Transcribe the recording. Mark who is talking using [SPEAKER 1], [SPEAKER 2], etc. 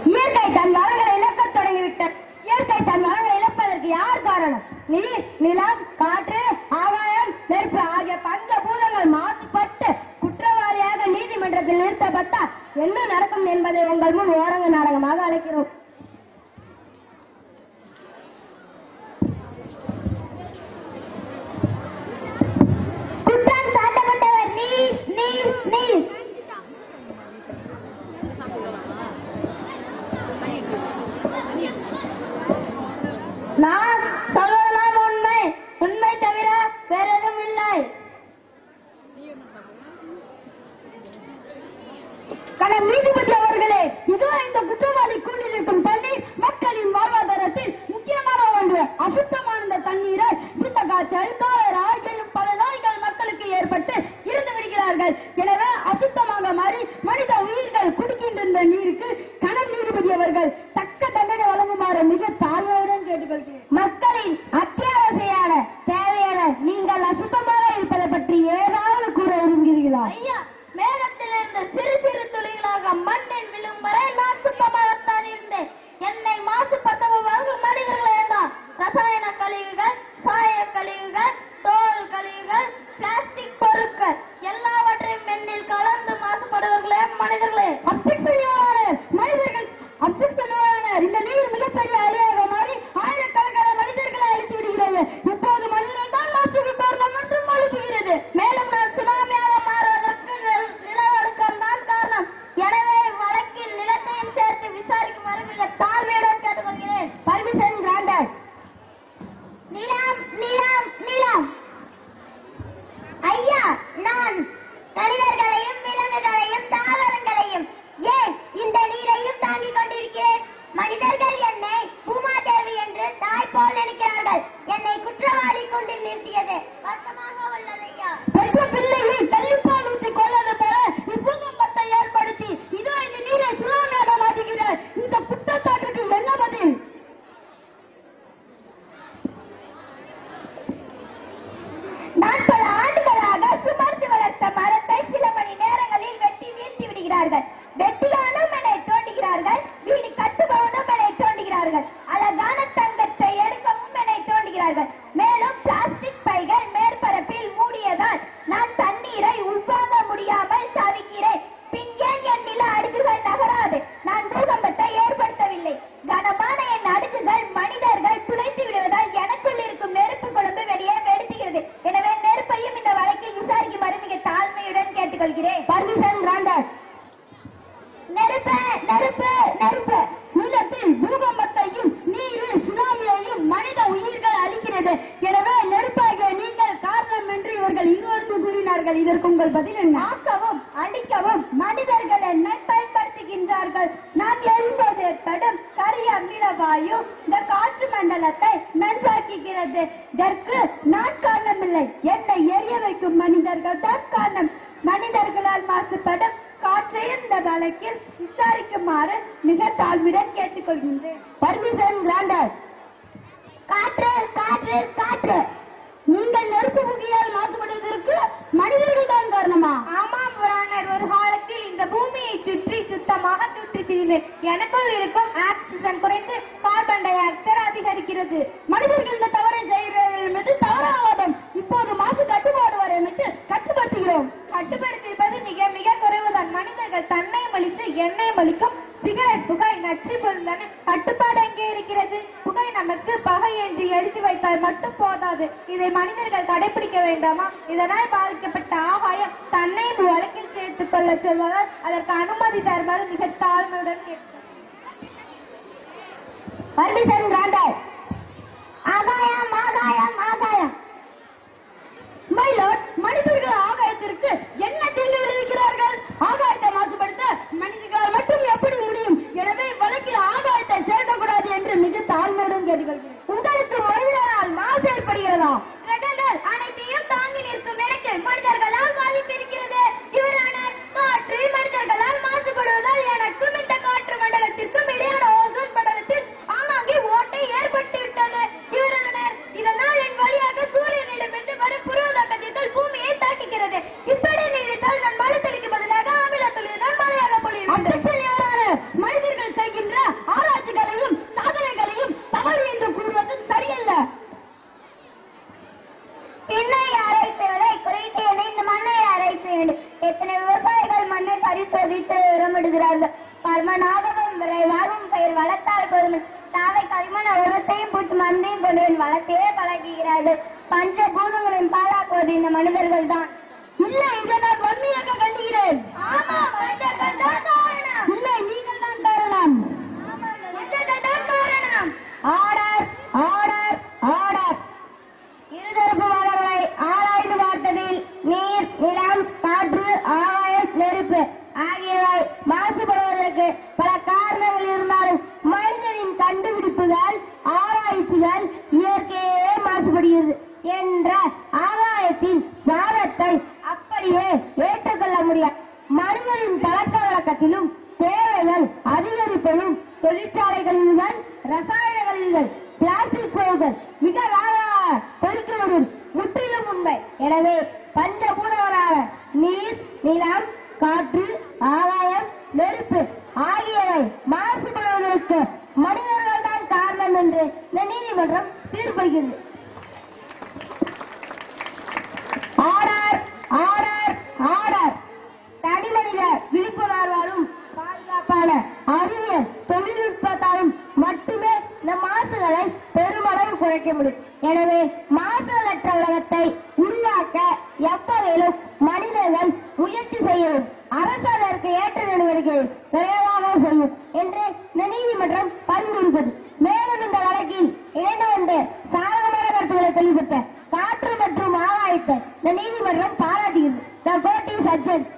[SPEAKER 1] இயற்கை தன் வளங்களை இழக்கத் தொடங்கிவிட்டது இயற்கை தன் வளங்களை இழப்பதற்கு யார் காரணம் நீர் நிலம் காற்று ஆகாயம் நெருப்பு ஆகிய பஞ்ச பூதங்கள் மாசுபட்டு குற்றவாளியாக நீதிமன்றத்தில் நிறுத்தப்பட்டால் என்ன நடக்கும் என்பதை உங்கள் முன் ஓரங்க நாடகமாக அழைக்கிறோம் குற்றம் சாட்டப்பட்டவர் நீர் நீர் நீர் நான் சொல்வதெல்லாம் உண்மை உண்மை தவிர வேற எதுவும் இல்லை கணம் நீதிபதி அவர்களே இதோ இந்த குற்றவாளி கூண்டில் இருக்கும் தண்ணீர் மக்களின் வாழ்வாதாரத்தில் முக்கியமான ஒன்று அசுத்தமான இந்த தண்ணீரை இந்த காய்ச்சல் காலரா ஆகியும் பல நோய்கள் மக்களுக்கு ஏற்பட்டு இருந்து விடுகிறார்கள் எனவே அசுத்தமாக மாறி மனித உயிர்கள் குடிக்கின்ற இந்த நீருக்கு கணம் நீதிபதி அவர்கள் தக்க தண்டனை வழங்குமாறு மிக தாழ்மையுடன் கேட்டுக்கொள்கிறேன் மக்களின் அத்தியாவசியான தேவையான நீங்கள் அசுத்தமாக இருப்பதை பற்றி ஏதாவது கூற விரும்புகிறீர்களா
[SPEAKER 2] ஐயா மேகத்திலிருந்து சிறு சிறு துளிகளாக மண்ணில் விழும் வரை நான் சுத்தமாகத்தான் இருந்தேன் என்னை மாசுபடுத்தவும் வரும் மனிதர்களே தான் ரசாயன கழிவுகள் சாய கழிவுகள் தோல் கழிவுகள் பிளாஸ்டிக் பொருட்கள் எல்லாவற்றையும் மண்ணில் கலந்து மாசுபடுவர்களே மனிதர்களே
[SPEAKER 1] அப்செக்ஷனான மனிதர்கள் அப்செக்ஷனான இந்த நீர் மிகப்பெரிய அலையாக மாறி ஆயிரக்கணக்கான மனிதர்களை அழித்து விடுகிறது இப்போது மனிதர்கள் தான் மாசுக்கு காரணம் என்றும் அழுத்துகிறது
[SPEAKER 2] மேலும் நான் சுனாமியாக மாறுவதற்கு நில- நிலநடுக்கம் தான் காரணம் எனவே வழக்கில் நிலத்தையும் சேர்த்து விசாரிக்குமாறு மிக தாழ்மையுடன் கேட்டுக்கொள்கிறேன்
[SPEAKER 1] பர்மிஷன் கிராண்டட்
[SPEAKER 2] நிலம் நிலம் நிலம் ஐயா நான் மனிதர்களையும் விலங்குகளையும் தாவரங்களையும் ஏன் இந்த நீரையும் தாங்கிக் கொண்டிருக்கிறேன் மனிதர்கள் என்னை பூமாதேவி என்று தாய் போல் நினைக்கிறார்கள் என்னை குற்றவாளி கொண்டில் நிறுத்தியது வருத்தமாக உள்ளது ஐயா
[SPEAKER 1] பெற்ற பிள்ளையை தள்ளிப்பால் ஊற்றி கொள்வது போல இப்பூகம்பத்தை ஏற்படுத்தி இதோ இந்த நீரை சுனாமியாக மாற்றுகிற இந்த குற்றச்சாட்டுக்கு என்ன பதில்
[SPEAKER 2] நான் பல ஆண்டுகளாக சுமர்ந்து வளர்த்த மரத்தை சில மணி நேரங்களில் வெட்டி வீழ்த்தி விடுகிறார்கள் வெட்டியானும் என்னை தோண்டுகிறார்கள் வீடு கட்டுபவனும் என்னை தோண்டுகிறார்கள் அழகான தங்கத்தை எடுக்கவும் என்னை தோண்டுகிறார்கள் மேலும் பிளாஸ்டிக் பைகள் மேற்பரப்பில் மூடியதால் நான் தண்ணீரை உள்வாங்க முடியாமல் தவிக்கிறேன் பின் ஏன் என் நில அடுக்குகள் நகராது நான் பூகம்பத்தை ஏற்படுத்தவில்லை கனமான என் அடுக்குகள் மனிதர்கள் துளைத்து விடுவதால் எனக்குள் இருக்கும் நெருப்பு குழம்பு வெளியே வெடித்துகிறது எனவே நெருப்பையும் இந்த வழக்கில் விசாரிக்குமாறு மிக தாழ்மையுடன் கேட்டுக்கொள்கிறேன்
[SPEAKER 1] பர்மிஷன் கிராண்டட்
[SPEAKER 2] நெருப்பு நெருப்பு நெருப்பு
[SPEAKER 1] நிலத்தில் பூகம்பத்தையும் நீரில் சுனாமியையும் மனித உயிர்கள் அளிக்கிறது எனவே நெருப்பாகிய நீங்கள் காரணம் என்று இவர்கள் இருவரும் கூறினார்கள் இதற்கு உங்கள் பதில் என்ன
[SPEAKER 2] ஆக்கவும் அழிக்கவும் மனிதர்கள் என்னை பயன்படுத்துகின்றார்கள் நான் எரிவது ஏற்படும் கரிய அமில வாயு இந்த காற்று மண்டலத்தை மென்றாக்குகிறது இதற்கு நான் காரணமில்லை என்னை எரிய வைக்கும் மனிதர்கள் தான் காரணம் மனிதர்களால் மாசுபடும் காற்றையும் இந்த வழக்கில் விசாரிக்குமாறு மிக தாழ்வுடன் கேட்டுக்கொள்கின்றேன்
[SPEAKER 1] பர்மிஷன் கிராண்டட்
[SPEAKER 2] காற்று காற்று காற்று
[SPEAKER 1] நீங்கள் நெருப்பு புகையால் மாசுபடுவதற்கு மனிதர்கள் தான் காரணமா
[SPEAKER 2] ஆமாம் புராணர் ஒரு காலத்தில் இந்த பூமியை சுற்றி சுத்தமாக சுற்றி திரிந்தேன் எனக்குள் இருக்கும் ஆக்சிஜன் குறைந்து கார்பன் டை ஆக்சைடு அதிகரிக்கிறது
[SPEAKER 1] மனிதர்கள் இந்த தவறை செய்கிறார்கள் என்பது தவறான வாதம் இப்போது மாசு கட்டுப்பாடு வரையமைத்து கட்டுப்படுத்துகிறோம்
[SPEAKER 2] கட்டுப்படுத்தியிருப்பது மிக மிக குறைவுதான் மனிதர்கள் தன்னை மலித்து எண்ணெய் மலிக்கும் சிகரெட் புகை நச்சு பொருளான கட்டுப்பாடு எங்கே இருக்கிறது புகை நமக்கு பகை என்று எழுதி வைத்தால் மட்டும் போதாது இதை மனிதர்கள் கடைபிடிக்க வேண்டாமா இதனால் பாதிக்கப்பட்ட ஆகாயம் தன்னை வழக்கில் சேர்த்துக் கொள்ள சொல்வதால் அதற்கு அனுமதி தருமாறு மிக தாழ்மையுடன் கேட்கிறேன்
[SPEAKER 1] பர்மிஷன் கிராண்டட்
[SPEAKER 2] ஆகாயம் ஆகாயம் ஆகாயம்
[SPEAKER 1] மயிலோட் மனிதர்கள் ஆகாயத்திற்கு என்ன தீங்கு விளைவிக்கிறார்கள் ஆகாயத்தை மாசுபடுத்த மனிதர்களால் மட்டும் எப்படி முடியும் எனவே வழக்கில் ஆகாயத்தை சேர்க்கக்கூடாது என்று மிக தாழ்மையுடன் கேட்டுக்கொள்கிறேன் உங்களுக்கு மனிதர்களால் மாசு ஏற்படுகிறதா
[SPEAKER 2] கிரகங்கள் அனைத்தையும் தாங்கி நிற்கும் எனக்கு மனிதர்களால் பாதிப்பு இருக்கிறது இவரான காற்று மனிதர்களால் மாசுபடுவதால் எனக்கும் இந்த காற்று மண்டலத்திற்கும் இடையான ஓசோன் படலத்தில் ஆங்காங்கே ஓட்டை ஏற்பட்டு விட்டது இவரான இதனால் என் வழியாக சூரியனிடமிருந்து வரும் புரோத கதிர்கள் பூமியை தாக்குகிறது இப்படி நீடித்தால் நான் மழை தெளிக்கு பதிலாக அமில துளிதான் மழையாக பொழியும்
[SPEAKER 1] அப்செக்ஷன் யாரான மனிதர்கள் செய்கின்ற
[SPEAKER 2] பர்மனாகவும் விரைவாகவும் பயிர் வளர்த்தால் போதும் தாவை களிமண உரத்தையும் பூச்சி மருந்தையும் கொண்டு என் வளர்த்தே பழகுகிறது பஞ்ச பூதங்களையும் பாழாக்குவது இந்த மனிதர்கள் தான்
[SPEAKER 1] இல்லை இதை நான் வன்மையாக கண்டிக்கிறேன்
[SPEAKER 2] ஆமா மனிதர்கள் தான் காரணம்
[SPEAKER 1] இல்லை நீங்கள் தான் காரணம்
[SPEAKER 2] ஆமா மனிதர்கள் தான் காரணம்
[SPEAKER 1] ஆர்டர் ஆர்டர் ஆர்டர்
[SPEAKER 2] இருதரப்பு வாதங்களை ஆராய்ந்து பார்த்ததில் நீர் நிலம் காற்று ஆகாயம் நெருப்பு ஆகியவை மாசுபடுவதற்கு பல காரணங்கள் இருந்தாலும் மனிதனின் கண்டுபிடிப்புகள் ஆராய்ச்சிகள் இயற்கையே மாசுபடுகிறது என்ற ஆகாயத்தின் வாதத்தை அப்படியே ஏற்றுக்கொள்ள முடியாது மனிதனின் பழக்க வழக்கத்திலும் தேவைகள் அதிகரிப்பதும் தொழிற்சாலைகளில்தான் ரசாயனங்களில்தான் பிளாஸ்டிக் பொருட்கள் மிக வேகமாக பெருக்குவது முற்றிலும் உண்மை எனவே பஞ்சபூதங்களான நீர் நிலம் காற்று ஆகாயம் நெருப்பு ஆகியவை மாசுபடுவதற்கு மனிதர்கள் தான் காரணம் என்று இந்த நீதிமன்றம் தீர்ப்பளிக்கிறது ஆர்டர் ஆர்டர் ஆர்டர் தனிமனித விழிப்புணர்வாலும் பாதுகாப்பான அறிவியல் தொழில்நுட்பத்தாலும் மட்டுமே இந்த மாசுகளை பெருமளவு குறைக்க முடியும் எனவே மாசுகளற்ற உலகத்தை உருவாக்க எப்பவரையிலும் மனிதர்கள் முயற்சி செய்யவும் அரசு அதற்கு ஏற்ற நடவடிக்கைகள் விரைவாக செய்யும் என்று இந்த நீதிமன்றம் பரிந்துரைத்தது மேலும் இந்த வழக்கில் இணைந்து கொண்டு சாதகமான கருத்துக்களை தெளிவுபட்ட காற்று மற்றும் ஆகாயத்தை இந்த நீதிமன்றம் பாராட்டுகிறது The court is adjourned.